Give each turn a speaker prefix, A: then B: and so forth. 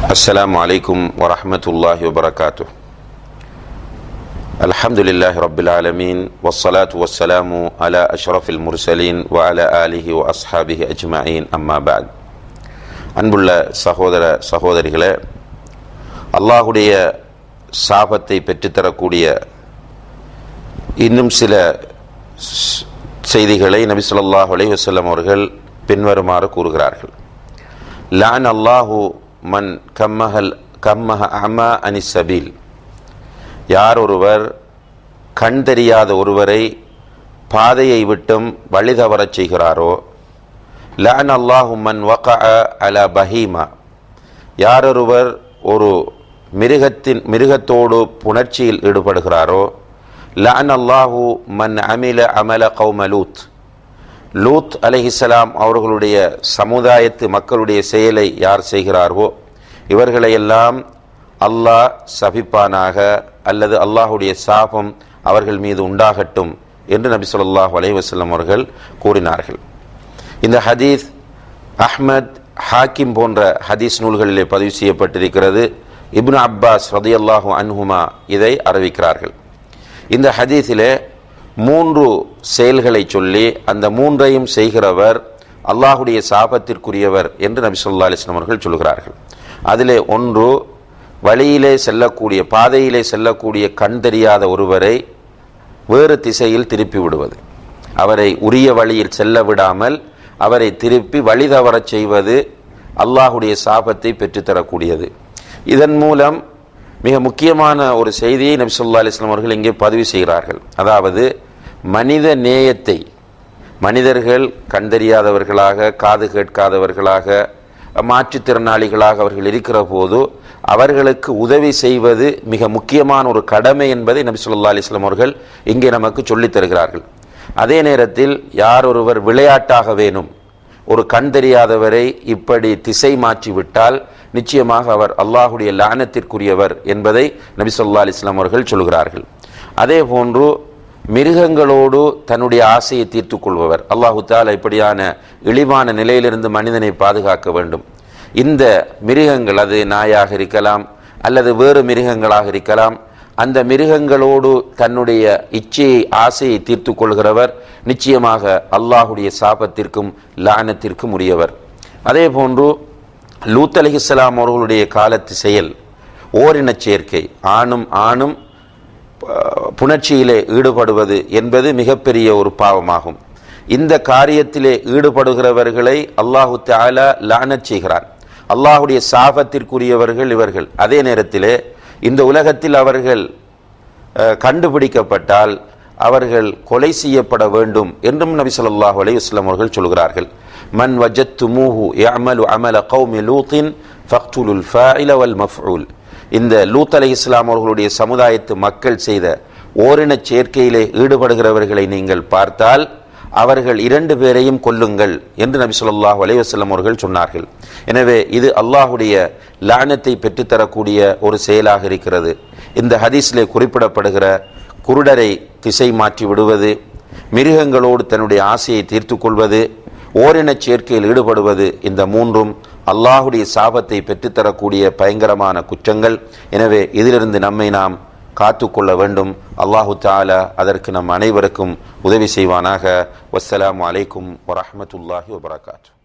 A: السلام عليكم ورحمة الله وبركاته الحمد لله رب العالمين والصلاة والسلام على أشرف المرسلين وعلى آله وأصحابه أجمعين أما بعد அன்புள்ள சகோதர சகோதரிகளே அல்லாஹுடைய சாபத்தை பெற்றுத்தரக்கூடிய இன்னும் சில ஸ்- செய்திகளை நபி ஸல்லல்லாஹு அலைஹி வஸல்லம் அவர்கள் பின்வருமாறு கூறுகிறார்கள் லான் அல்லாஹு மன் கம்மஹல் கம்மஹ அமா அனி சபீல் யார் ஒருவர் கண் தெரியாத ஒருவரை பாதையை விட்டும் வழி தவறச் செய்கிறாரோ லான் அல்லாஹு மன் வக அல பஹீமா யாரொருவர் ஒரு மிருகத்தின் மிருகத்தோடு புணர்ச்சியில் ஈடுபடுகிறாரோ லான் அல்லாஹு மன் அமில அமல கௌம லூத் லூத் அலைஹிஸ்ஸலாம் அவர்களுடைய சமுதாயத்து மக்களுடைய செயலை யார் செய்கிறார்களோ இவர்களையெல்லாம் அல்லாஹ் சபிப்பானாக அல்லது அல்லாஹுடைய சாபம் அவர்கள் மீது உண்டாகட்டும் என்று நபி ஸல்லல்லாஹு அலைஹி வஸல்லம் அவர்கள் கூறினார்கள் இந்த ஹதீஸ் அஹ்மத் ஹாக்கிம் போன்ற ஹதீஸ் நூல்களிலே பதிவு செய்யப்பட்டிருக்கிறது இப்னு அப்பாஸ் ரதியல்லாஹு அன்ஹுமா இதை அறிவிக்கிறார்கள் இந்த ஹதீஸிலே மூன்று செயல்களை சொல்லி அந்த மூன்றையும் செய்கிறவர் அல்லாஹுடைய சாபத்திற்குரியவர் என்று நபி சொல்லா அலிஸ்லாம் அவர்கள் சொல்கிறார்கள் அதிலே ஒன்று வழியிலே செல்லக்கூடிய பாதையிலே செல்லக்கூடிய கண் தெரியாத ஒருவரை வேறு திசையில் திருப்பி விடுவது அவரை உரிய வழியில் செல்ல விடாமல் அவரை திருப்பி வழி தவறச் செய்வது அல்லாஹுடைய சாபத்தை பெற்றுத்தரக்கூடியது இதன் மூலம் மிக முக்கியமான ஒரு செய்தியை நபி சொல்லா அலிஸ்லாம் அவர்கள் இங்கே பதிவு செய்கிறார்கள் அதாவது மனித நேயத்தை மனிதர்கள் கண்டறியாதவர்களாக காது கேட்காதவர்களாக மாற்றுத்திறனாளிகளாக அவர்கள் இருக்கிற போது அவர்களுக்கு உதவி செய்வது மிக முக்கியமான ஒரு கடமை என்பதை நபி சொல்லா அலிஸ்லாம் அவர்கள் இங்கே நமக்கு சொல்லித் தருகிறார்கள் அதே நேரத்தில் யார் ஒருவர் விளையாட்டாக வேணும் ஒரு கண் தெரியாதவரை இப்படி திசை மாற்றி விட்டால் நிச்சயமாக அவர் அல்லாஹுடைய லானத்திற்குரியவர் என்பதை நபி சொல்லா அலிஸ்லாம் அவர்கள் சொல்கிறார்கள் அதே போன்று மிருகங்களோடு தன்னுடைய ஆசையை தீர்த்து கொள்பவர் அல்லாஹு தாலா இப்படியான இழிவான நிலையிலிருந்து மனிதனை பாதுகாக்க வேண்டும் இந்த மிருகங்கள் அது நாயாக இருக்கலாம் அல்லது வேறு மிருகங்களாக இருக்கலாம் அந்த மிருகங்களோடு தன்னுடைய இச்சையை ஆசையை தீர்த்து கொள்கிறவர் நிச்சயமாக அல்லாஹுடைய சாபத்திற்கும் லானத்திற்கும் உரியவர் அதே போன்று லூத் அலிஹிஸ்லாம் அவர்களுடைய காலத்து செயல் ஓரினச் சேர்க்கை ஆணும் ஆணும் அஹ், புணர்ச்சியிலே ஈடுபடுவது என்பது மிகப்பெரிய ஒரு பாவமாகும் இந்த காரியத்திலே ஈடுபடுகிறவர்களை அல்லாஹு தாலா லானச் செய்கிறான் அல்லாஹுடைய சாபத்திற்குரியவர்கள் இவர்கள் அதே நேரத்திலே இந்த உலகத்தில் அவர்கள் அஹ், கண்டுபிடிக்கப்பட்டால் அவர்கள் கொலை செய்யப்பட வேண்டும் என்றும் நபி ஸல்லல்லாஹு அலைஹி வஸல்லம் அவர்கள் சொல்கிறார்கள் மன் வஜத்துமூஹு யஅமலு அமல கௌமி லூத்தின் ஃபக்துலுல் ஃபாயில வல் மஃஊல் இந்த லூத் அலை இஸ்லாம் அவர்களுடைய சமுதாயத்து மக்கள் செய்த ஓரினச் சேர்க்கையிலே ஈடுபடுகிறவர்களை நீங்கள் பார்த்தால் அவர்கள் இரண்டு பேரையும் கொல்லுங்கள் என்று நபி ஸல்லல்லாஹு அலைஹி வஸல்லம் அவர்கள் சொன்னார்கள் எனவே இது அல்லாஹுடைய லானத்தை பெற்றுத்தரக்கூடிய ஒரு செயலாக இருக்கிறது இந்த ஹதீஸிலே குறிப்பிடப்படுகிற குருடரை திசை மாற்றி விடுவது மிருகங்களோடு தன்னுடைய ஆசையை தீர்த்து கொள்வது ஓரினச் சேர்க்கையில் ஈடுபடுவது இந்த மூன்றும் அல்லாஹுடைய சாபத்தை பெற்றுத்தரக்கூடிய பயங்கரமான குற்றங்கள் எனவே இதிலிருந்து நம்மை நாம் காத்துக்கொள்ள வேண்டும் அல்லாஹு தாலா அதற்கு நம் அனைவருக்கும் உதவி செய்வானாக வஸ்ஸலாமு அலைக்கும் வரஹ்மத்துல்லாஹி வபரகாத்து